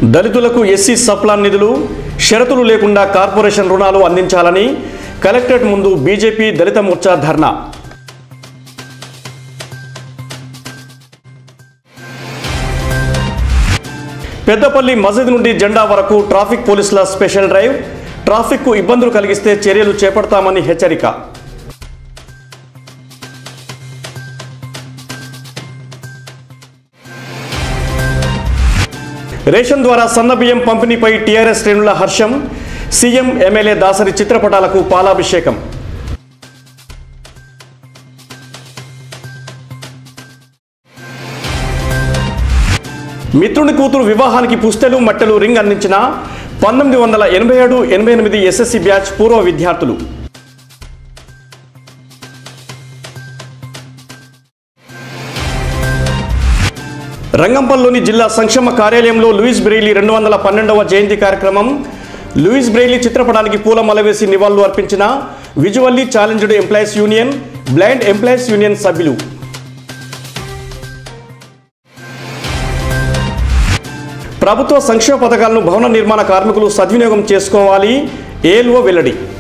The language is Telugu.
దళితులకు ఎస్సీ సప్లాన్ నిధులు షరతులు లేకుండా కార్పొరేషన్ రుణాలు అందించాలని కలెక్టరేట్ ముందు బీజేపీ దళిత మోర్చా ధర్నా పెద్దపల్లి మసీద్ నుండి జెండా వరకు ట్రాఫిక్ పోలీసుల స్పెషల్ డ్రైవ్ ట్రాఫిక్కు ఇబ్బందులు కలిగిస్తే చర్యలు చేపడతామని హెచ్చరిక రేషన్ ద్వారా సన్నబియ్యం పంపిణీపై టీఆర్ఎస్ శ్రేణుల హర్షం సీఎం ఎమ్మెల్యే దాసరి చిత్రపటాలకు పాలాభిషేకం మిత్రుని కూతురు వివాహానికి పుస్తెలు మట్టెలు రింగ్ అందించిన పంతొమ్మిది వందల ఎనభై ఏడు ఎనభై ఎనిమిది ఎస్ఎస్సి బ్యాచ్ పూర్వ విద్యార్థులు రంగంపల్లిలోని జిల్లా సంక్షేమ కార్యాలయంలో లూయిస్ బ్రెయిలీ రెండు వందల పన్నెండవ జయంతి కార్యక్రమం లూయిస్ బ్రెయిలీ చిత్రపటానికి పూలమాల వేసి నివాళులు అర్పించిన visually challenged employees union blind employees union సభ్యులు ప్రభుత్వ సంక్షేమ పథకాలను భవన నిర్మాణ కార్మికులు సద్వినియోగం చేసుకోవాలి ఏల్ఓ వెల్లడి